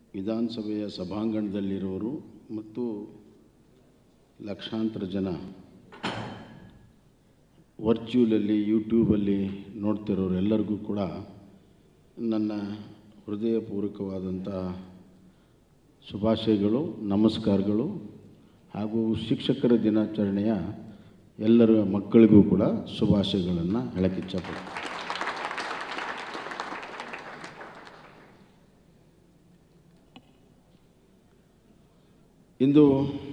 ವಿಧಾನಸಭೆಯ ಸಭಾಂಗಣದಲ್ಲಿರುವರು ಮತ್ತು ಲಕ್ಷಾಂತರ ಜನ ವರ್ಚ್ಯೂಲಲ್ಲಿ ಯೂಟ್ಯೂಬಲ್ಲಿ ನೋಡ್ತಿರೋರು ಎಲ್ಲರಿಗೂ ಕೂಡ ನನ್ನ ಹೃದಯಪೂರ್ವಕವಾದಂಥ ಶುಭಾಶಯಗಳು ನಮಸ್ಕಾರಗಳು ಹಾಗೂ ಶಿಕ್ಷಕರ ದಿನಾಚರಣೆಯ ಎಲ್ಲರ ಮಕ್ಕಳಿಗೂ ಕೂಡ ಶುಭಾಶಯಗಳನ್ನು ಹೇಳಕ್ಕೆ ಇಚ್ಛಪಡ್ತೀನಿ ಇಂದು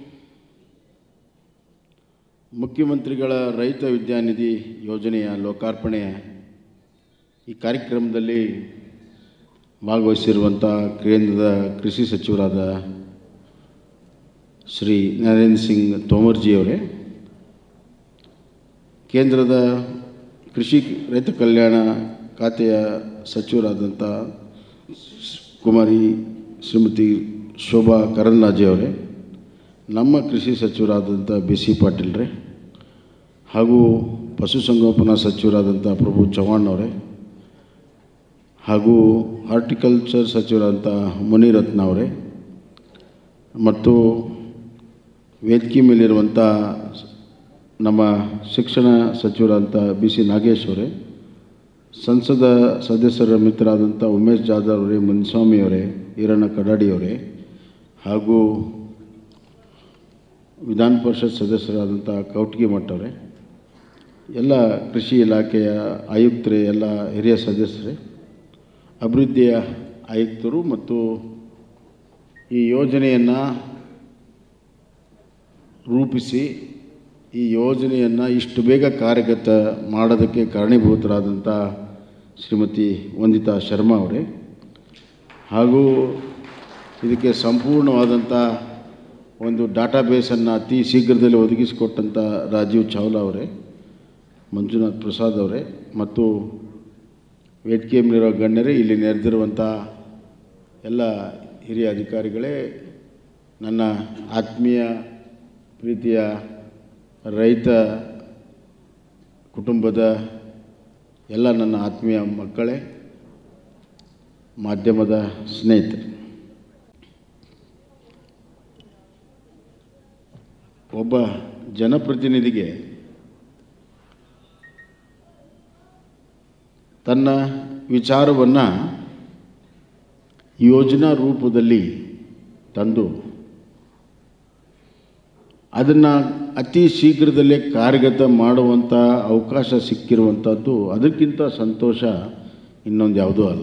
ಮುಖ್ಯಮಂತ್ರಿಗಳ ರೈತ ವಿದ್ಯಾನಿಧಿ ಯೋಜನೆಯ ಲೋಕಾರ್ಪಣೆ ಈ ಕಾರ್ಯಕ್ರಮದಲ್ಲಿ ಭಾಗವಹಿಸಿರುವಂಥ ಕೇಂದ್ರದ ಕೃಷಿ ಸಚಿವರಾದ ಶ್ರೀ ನರೇಂದ್ರ ಸಿಂಗ್ ತೋಮರ್ಜಿಯವರೇ ಕೇಂದ್ರದ ಕೃಷಿ ರೈತ ಕಲ್ಯಾಣ ಖಾತೆಯ ಸಚಿವರಾದಂಥ ಕುಮಾರಿ ಶ್ರೀಮತಿ ಶೋಭಾ ಕರಂದ್ಲಾಜೆಯವರೇ ನಮ್ಮ ಕೃಷಿ ಸಚಿವರಾದಂಥ ಬಿ ಸಿ ಪಾಟೀಲ್ರೇ ಹಾಗೂ ಪಶುಸಂಗೋಪನಾ ಸಚಿವರಾದಂಥ ಪ್ರಭು ಚವ್ಹಾಣ್ ಅವರೇ ಹಾಗೂ ಹಾರ್ಟಿಕಲ್ಚರ್ ಸಚಿವರಾದಂಥ ಮುನಿರತ್ನ ಅವರೇ ಮತ್ತು ವೇದಿಕೆ ಮೇಲಿರುವಂಥ ನಮ್ಮ ಶಿಕ್ಷಣ ಸಚಿವರಾದಂಥ ಬಿ ಸಿ ನಾಗೇಶ್ ಅವರೇ ಸಂಸದ ಸದಸ್ಯರ ಮಿತ್ರರಾದಂಥ ಉಮೇಶ್ ಜಾಧವ್ ಅವರೇ ಮುನಿಸ್ವಾಮಿ ಅವರೇ ಈರಣ್ಣ ಕಡಾಡಿಯವರೇ ಹಾಗೂ ವಿಧಾನ ಪರಿಷತ್ ಸದಸ್ಯರಾದಂಥ ಕೌಟ್ಗಿ ಮಠ ಅವರೇ ಎಲ್ಲ ಕೃಷಿ ಇಲಾಖೆಯ ಆಯುಕ್ತರೇ ಎಲ್ಲ ಹಿರಿಯ ಸದಸ್ಯರೇ ಅಭಿವೃದ್ಧಿಯ ಆಯುಕ್ತರು ಮತ್ತು ಈ ಯೋಜನೆಯನ್ನು ರೂಪಿಸಿ ಈ ಯೋಜನೆಯನ್ನು ಇಷ್ಟು ಬೇಗ ಕಾರ್ಯಗತ ಮಾಡೋದಕ್ಕೆ ಕಾರಣೀಭೂತರಾದಂಥ ಶ್ರೀಮತಿ ವಂದಿತಾ ಶರ್ಮಾ ಅವರೇ ಹಾಗೂ ಇದಕ್ಕೆ ಸಂಪೂರ್ಣವಾದಂಥ ಒಂದು ಡಾಟಾಬೇಸನ್ನು ಅತಿ ಶೀಘ್ರದಲ್ಲಿ ಒದಗಿಸಿಕೊಟ್ಟಂಥ ರಾಜೀವ್ ಚಾವ್ಲಾ ಅವರೇ ಮಂಜುನಾಥ್ ಪ್ರಸಾದ್ ಅವರೇ ಮತ್ತು ವೇದಿಕೆ ಮೇಲಿರೋ ಗಣ್ಯರೇ ಇಲ್ಲಿ ನೆರೆದಿರುವಂಥ ಎಲ್ಲ ಹಿರಿಯ ಅಧಿಕಾರಿಗಳೇ ನನ್ನ ಆತ್ಮೀಯ ಪ್ರೀತಿಯ ರೈತ ಕುಟುಂಬದ ಎಲ್ಲ ನನ್ನ ಆತ್ಮೀಯ ಮಕ್ಕಳೇ ಮಾಧ್ಯಮದ ಸ್ನೇಹಿತರು ಒಬ್ಬ ಜನಪ್ರತಿನಿಧಿಗೆ ತನ್ನ ವಿಚಾರವನ್ನು ಯೋಜನಾ ರೂಪದಲ್ಲಿ ತಂದು ಅದನ್ನು ಅತಿ ಶೀಘ್ರದಲ್ಲೇ ಕಾರ್ಯಗತ ಮಾಡುವಂಥ ಅವಕಾಶ ಸಿಕ್ಕಿರುವಂಥದ್ದು ಅದಕ್ಕಿಂತ ಸಂತೋಷ ಇನ್ನೊಂದು ಯಾವುದೂ ಅಲ್ಲ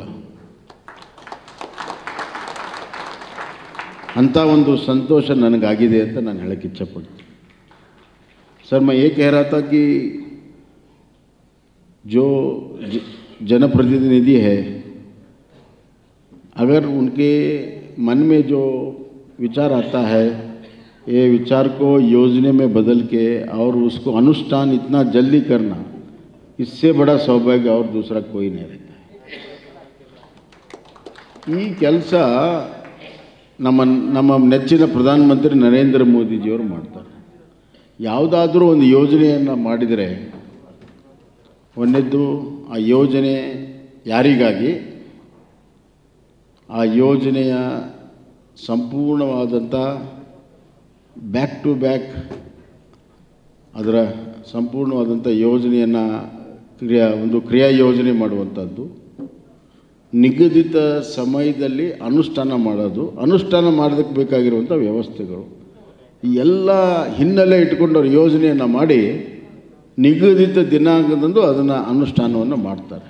ಅಂಥ ಒಂದು ಸಂತೋಷ ನನಗಾಗಿದೆ ಅಂತ ನಾನು ಹೇಳಕ್ಕೆ ಇಚ್ಛಪಡ್ತೀನಿ सर मैं ये कह रहा था कि जो ज- जनप्रतिनिधि है अगर उनके मन में जो विचार आता है ये विचार को योजने में बदल के और उसको अनुष्ठान इतना जल्दी करना इससे बड़ा सौभाग्य और दूसरा कोई नहीं रहता है ಈ ಕೆಲಸ ನಮ್ಮ ನಮ್ಮ ನೆಚ್ಚಿನ ಪ್ರಧಾನಮಂತ್ರಿ ನರೇಂದ್ರ ಮೋದಿಜಿಯವರು ಮಾಡ್ತಾರೆ ಯಾವುದಾದ್ರೂ ಒಂದು ಯೋಜನೆಯನ್ನು ಮಾಡಿದರೆ ಒಂದನೇದ್ದು ಆ ಯೋಜನೆ ಯಾರಿಗಾಗಿ ಆ ಯೋಜನೆಯ ಸಂಪೂರ್ಣವಾದಂಥ ಬ್ಯಾಕ್ ಟು ಬ್ಯಾಕ್ ಅದರ ಸಂಪೂರ್ಣವಾದಂಥ ಯೋಜನೆಯನ್ನು ಕ್ರಿಯಾ ಒಂದು ಕ್ರಿಯಾ ಯೋಜನೆ ಮಾಡುವಂಥದ್ದು ನಿಗದಿತ ಸಮಯದಲ್ಲಿ ಅನುಷ್ಠಾನ ಮಾಡೋದು ಅನುಷ್ಠಾನ ಮಾಡೋದಕ್ಕೆ ಬೇಕಾಗಿರುವಂಥ ವ್ಯವಸ್ಥೆಗಳು ಈ ಎಲ್ಲ ಹಿನ್ನೆಲೆ ಇಟ್ಕೊಂಡು ಅವ್ರು ಯೋಜನೆಯನ್ನು ಮಾಡಿ ನಿಗದಿತ ದಿನಾಂಕದಂದು ಅದನ್ನು ಅನುಷ್ಠಾನವನ್ನು ಮಾಡ್ತಾರೆ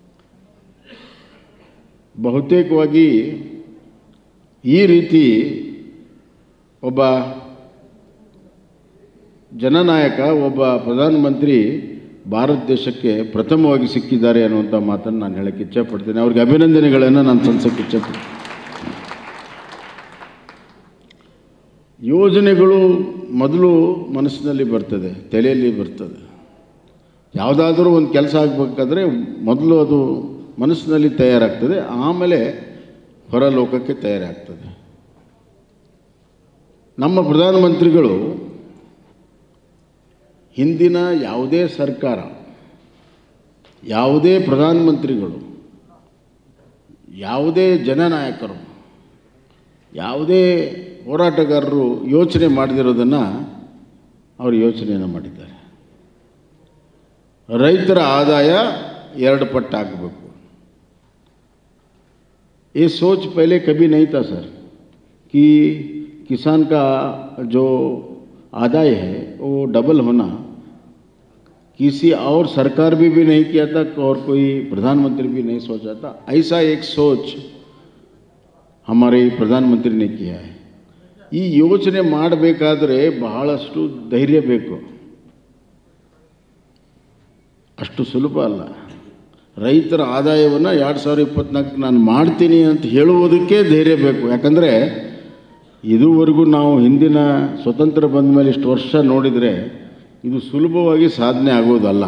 ಬಹುತೇಕವಾಗಿ ಈ ರೀತಿ ಒಬ್ಬ ಜನನಾಯಕ ಒಬ್ಬ ಪ್ರಧಾನಮಂತ್ರಿ ಭಾರತ ದೇಶಕ್ಕೆ ಪ್ರಥಮವಾಗಿ ಸಿಕ್ಕಿದ್ದಾರೆ ಅನ್ನುವಂಥ ಮಾತನ್ನು ನಾನು ಹೇಳಕ್ಕೆ ಇಚ್ಛೆಪಡ್ತೇನೆ ಅವ್ರಿಗೆ ಅಭಿನಂದನೆಗಳನ್ನು ನಾನು ಸಲ್ಲಿಸೋಕ್ಕೆ ಇಚ್ಛೆಪಡ್ತೀನಿ ಯೋಜನೆಗಳು ಮೊದಲು ಮನಸ್ಸಿನಲ್ಲಿ ಬರ್ತದೆ ತಲೆಯಲ್ಲಿ ಬರ್ತದೆ ಯಾವುದಾದ್ರೂ ಒಂದು ಕೆಲಸ ಆಗಬೇಕಾದ್ರೆ ಮೊದಲು ಅದು ಮನಸ್ಸಿನಲ್ಲಿ ತಯಾರಾಗ್ತದೆ ಆಮೇಲೆ ಹೊರಲೋಕಕ್ಕೆ ತಯಾರಾಗ್ತದೆ ನಮ್ಮ ಪ್ರಧಾನಮಂತ್ರಿಗಳು ಹಿಂದಿನ ಯಾವುದೇ ಸರ್ಕಾರ ಯಾವುದೇ ಪ್ರಧಾನಮಂತ್ರಿಗಳು ಯಾವುದೇ ಜನನಾಯಕರು ಯಾವುದೇ ಹೋರಾಟಗಾರರು ಯೋಚನೆ ಮಾಡದಿರೋದನ್ನು ಅವರು ಯೋಚನೆಯನ್ನು ಮಾಡಿದ್ದಾರೆ ರೈತರ ಆದಾಯ ಎರಡು ಪಟ್ಟು ಆಗಬೇಕು ये सोच पहले कभी नहीं था सर कि किसान का जो आदाय है वो डबल होना किसी और सरकार भी भी नहीं किया था और कोई प्रधानमंत्री भी नहीं सोचा था ऐसा एक सोच हमारे प्रधानमंत्री ने किया है ಈ ಯೋಚನೆ ಮಾಡಬೇಕಾದ್ರೆ ಬಹಳಷ್ಟು ಧೈರ್ಯ ಬೇಕು ಅಷ್ಟು ಸುಲಭ ಅಲ್ಲ ರೈತರ ಆದಾಯವನ್ನು ಎರಡು ಸಾವಿರ ಇಪ್ಪತ್ನಾಲ್ಕು ನಾನು ಮಾಡ್ತೀನಿ ಅಂತ ಹೇಳುವುದಕ್ಕೆ ಧೈರ್ಯ ಬೇಕು ಯಾಕಂದರೆ ಇದುವರೆಗೂ ನಾವು ಹಿಂದಿನ ಸ್ವತಂತ್ರ ಬಂದ ಮೇಲೆ ಇಷ್ಟು ವರ್ಷ ನೋಡಿದರೆ ಇದು ಸುಲಭವಾಗಿ ಸಾಧನೆ ಆಗೋದಲ್ಲ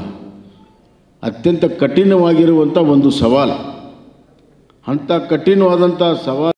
ಅತ್ಯಂತ ಕಠಿಣವಾಗಿರುವಂಥ ಒಂದು ಸವಾಲು ಅಂಥ ಕಠಿಣವಾದಂಥ ಸವಾಲು